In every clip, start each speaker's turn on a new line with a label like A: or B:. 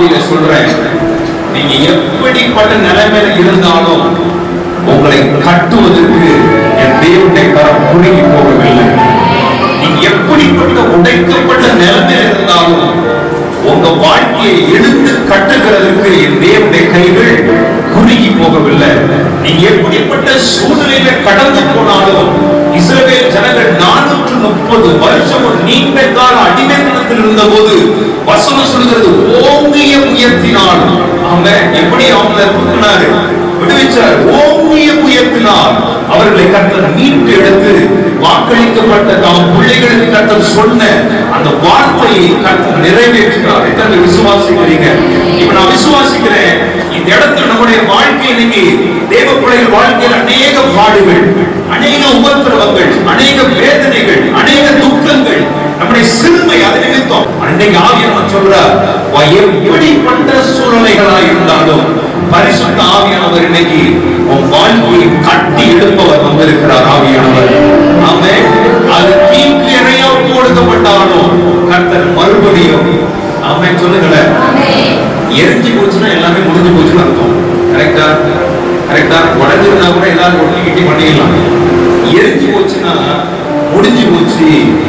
A: ஆவியில சொல்றேன் நீங்க எப்படிப்பட்ட நிலைமையில இருந்தாலும் உங்களை கட்டுவதற்கு என் தேவனுடைய கரம் குறுகி போகவில்லை நீங்க எப்படிப்பட்ட உடைக்கப்பட்ட நிலைமையில இருந்தாலும் உங்க வாழ்க்கையை எடுத்து கட்டுகிறதுக்கு என் தேவனுடைய கைகள் குறுகி போகவில்லை நீங்க எப்படிப்பட்ட சூழ்நிலையில கடந்து போனாலும் இஸ்ரவேல் ஜனங்கள் நானூற்று முப்பது வருஷம் ஒரு நீண்ட கால அடிமைத்தனத்தில் இருந்த போது வசனம் சொல்கிறது ஓங்கிய உயர்த்தினால் அவங்க எப்படி அவங்களை தூக்கினாரு விடுவிச்சார் ஓங்கிய உயர்த்தினால் அவர்களை கர்த்தர் மீட்டு எடுத்து வாக்களிக்கப்பட்ட தாம் பிள்ளைகளுக்கு கர்த்தர் சொன்ன அந்த வார்த்தையை கர்த்தர் நிறைவேற்றினார் எத்தனை விசுவாசிக்கிறீங்க இப்ப நான் விசுவாசிக்கிறேன் இந்த இடத்துல நம்முடைய வாழ்க்கை இன்னைக்கு தேவ பிள்ளைகள் வாழ்க்கையில் அநேக பாடுகள் அநேக உபத்திரவங்கள் அநேக வேதனைகள் அநேக துக்கங்கள் நம்முடைய சிறுமை அது நிமித்தம் அன்னைக்கு ஆவியானவர் சொல்றார் "வா, எப்படிப்பட்ட சூழ்நிலைகளாய் இருந்தாலும் பரிசுத்த ஆவியானவர் இன்னைக்கு உன் வாழ்க்கையை கட்டி எழுப்பவர் வந்திருக்கிறார் ஆவியானவர் ஆமே அது தீங்கு இறையா கொடுக்கப்பட்டாலும் கர்த்தர் மறுபடியும் ஆமே சொல்லுங்களேன் எரிஞ்சு போச்சுன்னா எல்லாமே முடிஞ்சு போச்சுன்னு அர்த்தம் கரெக்டா கரெக்டா உடஞ்சிருந்தா கூட எல்லாரும் ஒட்டி கிட்டி பண்ணிடலாம் எரிஞ்சு போச்சுன்னா முடிஞ்சு போச்சு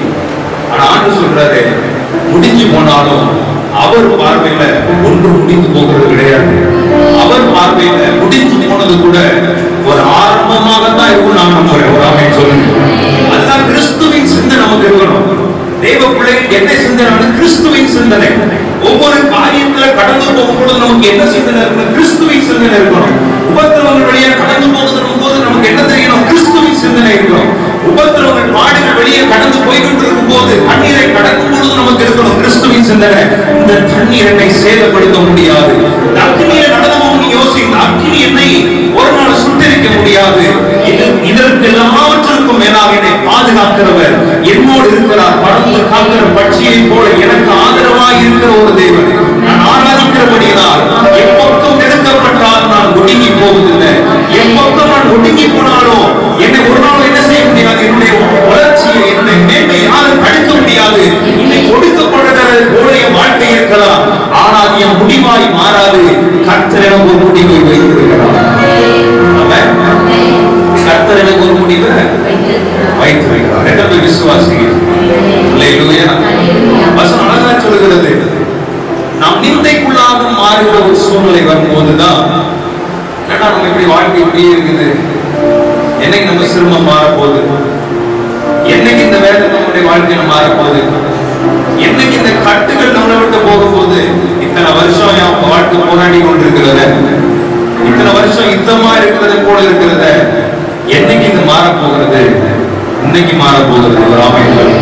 A: ஆனா ஆண்டு சொல்றாரு முடிஞ்சு போனாலும் அவர் பார்வையில ஒன்று முடிந்து போகிறது கிடையாது அவர் பார்வையில முடிஞ்சு போனது கூட ஒரு ஆரம்பமாக தான் இருக்கும் நான் நம்புறேன் ஒரு ஆமை சொல்லுங்க அதுதான் கிறிஸ்துவின் சிந்தை நமக்கு இருக்கணும் தேவ பிள்ளைகள் என்ன சிந்தனை கிறிஸ்துவின் சிந்தனை ஒவ்வொரு காரியத்துல கடந்து போகும்போது நமக்கு என்ன சிந்தனை இருக்கணும் கிறிஸ்துவின் சிந்தனை இருக்கணும் உபத்திரவங்கள் வழியா கடந்து போகுது போது நமக்கு என்ன தெரியணும் கிறிஸ்துவின் சிந்தனை இருக்கணும் உபத்திரவங்கள் பாடுகள் வெளியே கடந்து போய்கிட்டு இருக்கும் போது கண்ணீரை கடக்கும் பொழுது நமக்கு இருக்கணும் கிறிஸ்துவின் சிந்தனை இந்த தண்ணீர் என்னை சேதப்படுத்த முடியாது இந்த அக்னியில நடந்தவங்க யோசிங்க அக்னி என்னை ஒரு நாள் சுட்டரிக்க முடியாது இது இதற்கு எல்லாவற்றிற்கும் மேலாக என்னை பாதுகாக்கிறவர் என்னோடு இருக்கிறார் பறந்து காக்கிற பட்சியை போல எனக்கு ஆதரவாய் இருக்கிற ஒரு தேவன் நான் ஆராதிக்கிறபடியால் எப்பக்கம் நெருக்கப்பட்டால் நான் ஒடுங்கி போவதில்லை எப்பக்கம் நான் ஒடுங்கி போனாலும் என்னை ஒரு நாள் என்ன செய்ய முடியாது என்னுடைய வளர்ச்சியை என்னுடைய மேன்மை யாரும் தடுக்க முடியாது இன்னைக்கு ஒடுக்கப்படுகிறது போல என் வாழ்க்கை இருக்கலாம் ஆனால் என் முடிவாய் மாறாது கர்த்தர் எனக்கு ஒரு முடிவை வைத்திருக்கிறார் ஆமென். கர்த்தர் எனக்கு ஒரு முடிவை வைத்திருக்கிறார் எத்தனை விசுவாசிங்க அல்லேலூயா வசனம் அழகா சொல்கிறது நாம் நிந்தைக்குள்ளாக மாறுகிற ஒரு சூழ்நிலை வரும்போதுதான் என்னடா நம்ம இப்படி வாழ்க்கை இப்படியே இருக்குது என்னைக்கு நம்ம சிரமம் மாறப்போகுது என்னைக்கு இந்த வேதனை நம்முடைய வாழ்க்கையில மாறப்போகுது என்னைக்கு இந்த கட்டுகள் நம்மளை விட்டு போக போகுது இத்தனை வருஷம் என் வாழ்க்கை போராடி கொண்டிருக்கிறத இத்தனை வருஷம் யுத்தமா இருக்கிறது போல இருக்கிறத என்னைக்கு இது மாறப் போகிறது இன்னைக்கு மாறப் போகிறது ஒரு ஆமைகள்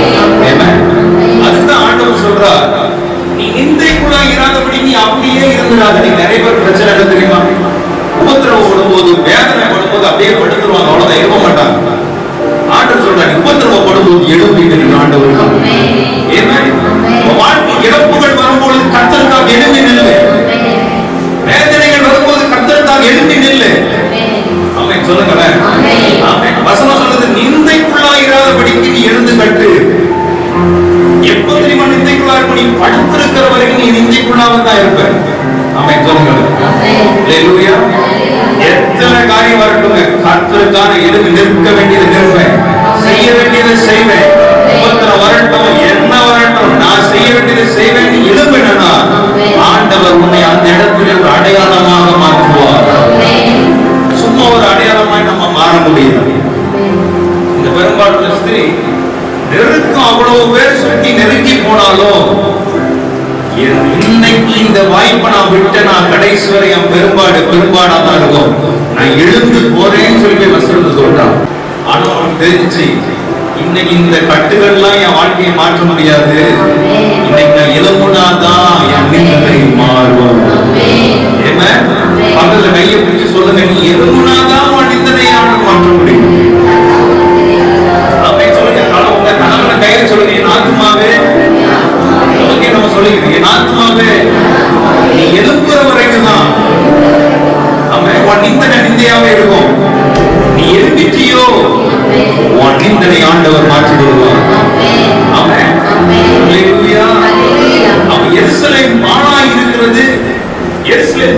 A: அதுதான் ஆண்டவர் சொல்றார் நீ நிந்தைக்குள்ள இராதபடி நீ அப்படியே இருந்துடாத நீ நிறைய பேர் பிரச்சனை என்ன தெரியுமா உபத்திரவம் படும்போது வேதனை படும்போது அப்படியே படுத்துருவாங்க அவ்வளவுதான் இருக்க மாட்டாங்க ஆண்டவர் சொல்றாரு உபத்திரவம் படும்போது எழுப்பிட்டு நீங்க ஆண்டவர் தான் ஏன்னா உங்க வாழ்க்கை இழப்புகள் வரும்பொழுது கத்தருக்காக எழுந்து நில்லு வேதனைகள் வரும்போது கத்தருக்காக எழுந்து நில்லு ஆமென் சொல்லுங்களேன் ஆமென் வசனம் சொல்றது நிந்தைக்குள்ளாயிராதபடிக்கு நீ எழுந்து கட்டு எப்ப தெரியுமா நிந்தைக்குள்ளா இருப்ப நீ படுத்திருக்கிற வரைக்கும் நீ நிந்தைக்குள்ளாக தான் இருப்ப ஆமென் சொல்லுங்களேன் அல்லேலூயா எத்தனை காரியம் வரட்டுங்க கர்த்தருக்கான எழுந்து நிற்க வேண்டியது நிற்பேன் செய்ய வேண்டியதை செய்வேன் உபத்திரம் வரட்டும் என்ன வரட்டும் நான் செய்ய வேண்டியதை செய்வேன் நீ எழுப்பினா ஆண்டவர் உன்னை அந்த இடத்துல ஒரு அடையாளமாக மாற்றுவார் சும்மா ஒரு அடையாளமாய் நம்ம மாற முடியாது இந்த பெரும்பாலும் ஸ்திரீ நெருக்கம் அவ்வளவு பேர் சுற்றி நெருங்கி போனாலும் என் இன்னைக்கு இந்த வாய்ப்பை நான் விட்டு நான் கடைசி வரை என் பெரும்பாடு பெரும்பாடா தான் இருக்கும் நான் எழுந்து போறேன்னு சொல்லி வசனத்தை சொல்றான் ஆனா அவனுக்கு தெரிஞ்சு இன்னைக்கு இந்த கட்டுகள்லாம் என் வாழ்க்கையை மாற்ற முடியாது இன்னைக்கு நான் எழுப்புனாதான் என் நிலை மாறும் ஏமா பக்கத்துல கையை பிடிச்சு சொல்லுங்க நீ எழுப்புனாதான் உன் நிந்தனையை மாற்ற முடியும் அப்படி சொல்லுங்க கணவன் உங்க கணவனை கையில சொல்லுங்க என் ஆத்மாவே நமக்கே நம்ம சொல்லிக்கிறோம் என் ஆத்மாவே நீ எழுப்புற வரைக்கும் தான் நம்ம உன் நிந்தனை நிந்தையாவே இருக்கும் நீ எழுப்பிட்டியோ உன் நிந்தனை ஆண்டவர் மாற்றி விடுவார் ஆமென் அல்லேலூயா அவன் எருசலேம் பாழாய் இருக்கிறது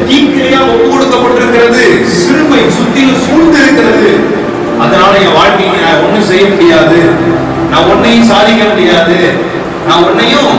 A: தீக்கிரையா ஒப்பு கொடுக்கப்பட்டிருக்கிறது சிறுமை சுத்திலும் சூழ்ந்து இருக்கிறது அதனால என் வாழ்க்கையை நான் ஒண்ணும் செய்ய முடியாது நான் ஒன்னையும் சாதிக்க முடியாது நான் ஒன்னையும்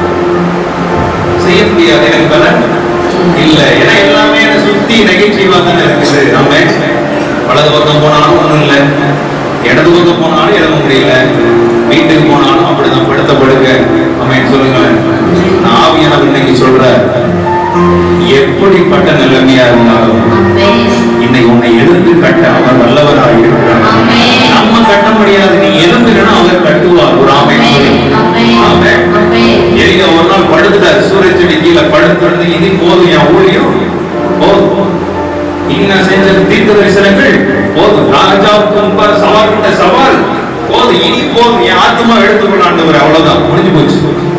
A: செய்ய முடியாது எனக்கு பலன் இல்ல ஏன்னா எல்லாமே என்னை சுத்தி நெகட்டிவா தானே இருக்குது நம்ம வலது பக்கம் போனாலும் ஒண்ணும் இல்ல இடது பக்கம் போனாலும் எழுத முடியல வீட்டுக்கு போனாலும் அப்படிதான் படுத்த படுக்க அம்மையன் சொல்லுங்களேன் நான் ஆவியானவர் இன்னைக்கு சொல்ற எப்படிப்பட்ட நிலைமையா இருந்தாலும் இன்னைக்கு உன்னை எழுந்து கட்ட அவர் வல்லவராக இருக்கிறார் நம்ம கட்ட முடியாது நீ எழுந்துனா அவர் கட்டுவார் ஒரு ஆமை சொல்லி ஆமென். எலியா ஒரு நாள் படுத்துட்டார் சூரிய செடி கீழே படுத்து இனி போதும் என் ஊழியம் போதும் இனி நான் செஞ்ச தீர்க்க தரிசனங்கள் போதும் ராஜாவுக்கு முன்பாக சவால் விட்ட சவால் போதும் இனி போதும் என் ஆத்மா எடுத்துக்கொள்ள ஆண்டவர் அவ்வளவுதான் முடிஞ்சு போச்சு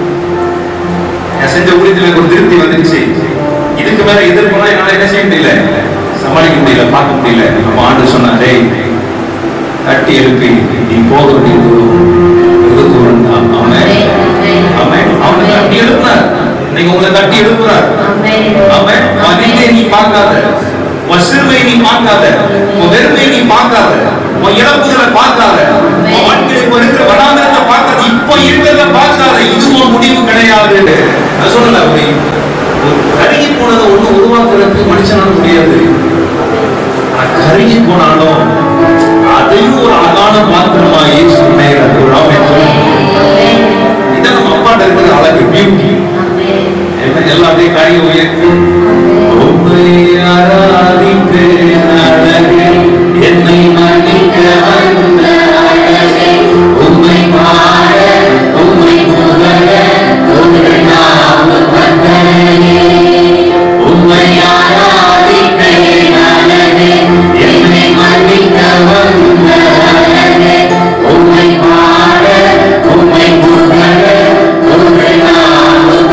A: நான் செஞ்ச ஊழியத்துல எனக்கு ஒரு திருப்தி வந்துருச்சு இதுக்கு மேல எதிர்ப்புனா என்னால என்ன செய்ய முடியல சமாளிக்க முடியல பார்க்க முடியல நம்ம ஆண்டு சொன்னா டேய் தட்டி எழுப்பி நீ போக வேண்டிய தூரம் வெகு தூரம் தான் அவன் அவன் அவனை தட்டி எழுப்புனார் இன்னைக்கு உங்களை தட்டி எழுப்புறார் அவன் மதித்தை நீ பார்க்காத உன் சிறுமை நீ பார்க்காத உன் வெறுமை நீ பார்க்காத உன் இழப்புகளை பார்க்காத உன் வாழ்க்கையில இப்ப இருக்கிற வனாந்தரத்தை பார்க்காத இப்போ இருக்கிறத பார்க்காத இது உன் முடிவு கிடையாது நான் சொல்லல அப்படி ஒரு கருகி போனதை ஒண்ணு உருவாக்குறதுக்கு மனுஷனால முடியாது ஆனா கருகி போனாலும் அதையும் ஒரு அழகான பாத்திரமா இயேசு முன்னேறார் ஒரு ஆமென் சொல்லுங்க. இதான் நம்ம அப்பாட்ட இருக்கிற அழகு பியூட்டி என்ன எல்லாத்தையும் கையை உயர்த்தி உம்மை ஆராதிப்பேன் அழகே, என்னை மன்னிக்க வந்த அழகே, உம்மை பாட, உம்மை புகழ, உம்மை நாமம் வந்தனே. உம்மை ஆராதிப்பேன் அழகே, என்னை மன்னிக்க வந்த அழகே, உம்மை பாட, உம்மை புகழ, உம்மை நாமம்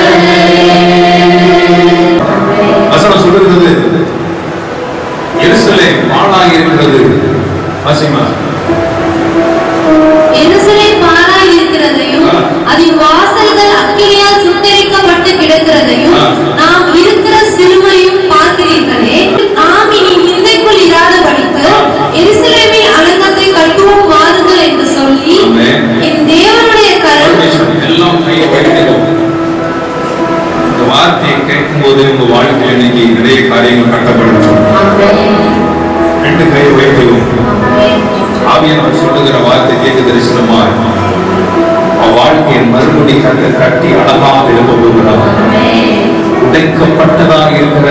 A: வசனம் சொல்லுகிறது எருசலேம் பாழாய் இருக்கிறது வாசிமா
B: எருசலேம் பாழாய் இருக்கிறதையும்
A: ஆ.
B: அதின் வாசல்கள் அக்கினியால் சுட்டெரிக்கப்பட்டு கிடக்கிறதையும்
A: ஆ.
B: நாம் இருக்கிற சிறுமையும் பார்க்கிறீர்களே நாம் இனி நிந்தைக்குள் இராதபடிக்கு
A: ஆ.
B: எருசலேமின் அலங்கத்தை கட்டுவோம் வாருங்கள் என்று சொல்லி
A: ஆமென்.
B: என் தேவனுடைய கரம்
A: Permission. எல்லாம் கையை வைக்கிறோம் இந்த வார்த்தையை கேட்கும் போது உங்க வாழ்க்கையில் இன்னைக்கு நிறைய காரியங்கள் கட்டப்படும் ரெண்டு கையை வைக்கிறோம் ஆவியானவர் சொல்லுகிற வார்த்தை கேட்க தரிசனமா அவன் வாழ்க்கையை மறுபடி கட்ட கட்டி அழகாக எழுப்ப போகிறார் உடைக்கப்பட்டதாக இருக்கிற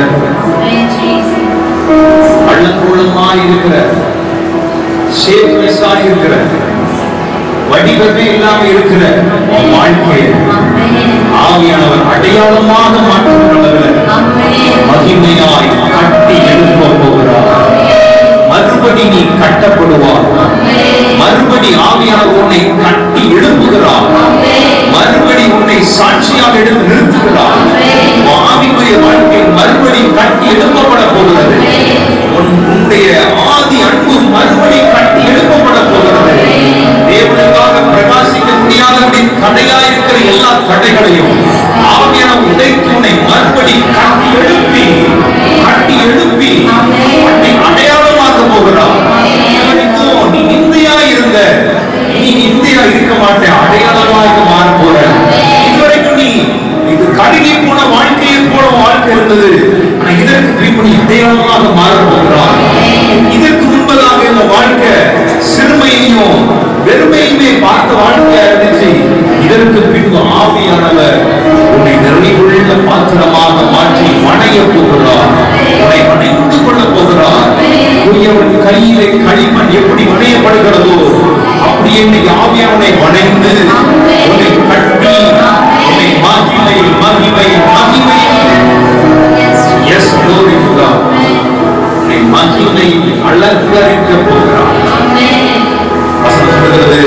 A: அள்ளக்கூளமாய் இருக்கிற ஷேப்லெஸ்ஸாக இருக்கிற வடிவமே இல்லாம இருக்கிற உன் வாழ்க்கையை ஆவியானவர் அடையாளமாக மாற்றும் அளவில் மகிமையாய் கட்டி எழுப்ப போகிறார் மறுபடி நீ கட்டப்படுவார் மறுபடி ஆவியானவர் உன்னை கட்டி எழுப்புகிறார் மறுபடி உன்னை சாட்சியாக எடுத்து நிறுத்துகிறார் உன் ஆவிக்குரிய வாழ்க்கை மறுபடி கட்டி எழுப்பப்பட போகிறது உன் உன்னுடைய ஆதி அன்பு மறுபடி கட்டி எழுப்பப்பட போகிறது தேவனுக்காக பிரகாசிக்க முடியாதபடி தடையா இருக்கிற எல்லா தடைகளையும் ஆவியான உடைத்து உன்னை மறுபடி கட்டி எழுப்பி கட்டி எழுப்பி உன்னை அடையாளமாக்க போகிறார் இதுவரைக்கும் நீ நிந்தையா இருந்த நீ நிந்தையா இருக்க மாட்டேன் அடையாளமாக மாற போற இதுவரைக்கும் நீ இது கருகி போன வாழ்க்கையை போல வாழ்க்கை இருந்தது ஆனா இதற்கு பின்பு நீ அடையாளமாக மாற போகிறார் இதற்கு முன்பதாக இந்த வாழ்க்கை சிறுமையையும் வெறுமையுமே பார்த்த வாழ்க்கையா இருந்துச்சு இதற்கு பின்பு ஆவியானவர் உன்னை நிறைவுள்ள பாத்திரமாக மாற்றி வணைய போகிறார் உன்னை வணைந்து கொள்ள போகிறார் உரியவன் கையிலே களிமண் எப்படி வணையப்படுகிறதோ அப்படி இன்னைக்கு ஆவியானவனை வணைந்து உன்னை கட்டி உன்னை மகிமை மகிமை மகிமை எஸ் glory to God உன்னை மகிமை அலங்கரிக்க போகிறார் வசனம் சொல்கிறது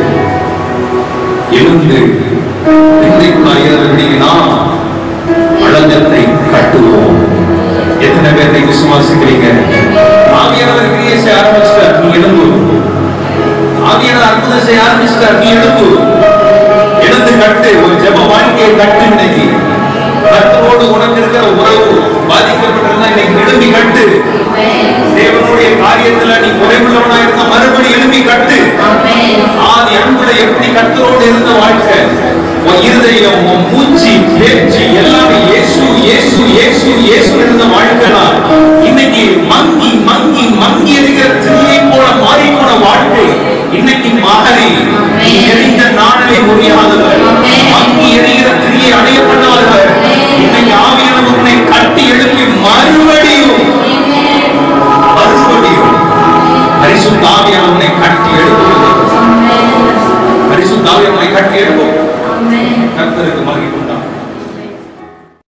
A: எழுந்து நிந்தைக்குள்ளாகிறபடிக்கு நாம் அழகத்தை கட்டுவோம் எத்தனை பேரை விசுவாசிக்கிறீங்க ஆவியானவர் கிரியை செய்ய ஆரம்பிச்சிட்டார் நீ எழுந்து ஆவியானவர் அற்புதம் செய்ய ஆரம்பிச்சிட்டார் நீ எழுந்து எழுந்து கட்டு ஒரு ஜெப வாழ்க்கையை கட்டு இன்னைக்கு கர்த்தரோடு உனக்கு இருக்கிற உறவு பாதிக்கப்பட்ட கட்டு தேவனுடைய காரியத்துல நீ குறைவுள்ளவனா இருந்த மறுபடி எழுப்பி கட்டு ஆதி அன்புல எப்படி கத்தரோடு இருந்த வாழ்க்கை உன் இருதயம் உன் மூச்சு பேச்சு எல்லாமே இயேசு இயேசு இயேசு இயேசு இருந்த வாழ்க்கைதான் இன்னைக்கு மங்கி மங்கி மங்கி இருக்கிற திரியை போல மாறி போன வாழ்க்கை இன்னைக்கு மாறி நீ எரிந்த நாளை முடியாதவர் மங்கி எரிகிற திரியை அடைய பண்ணாதவர்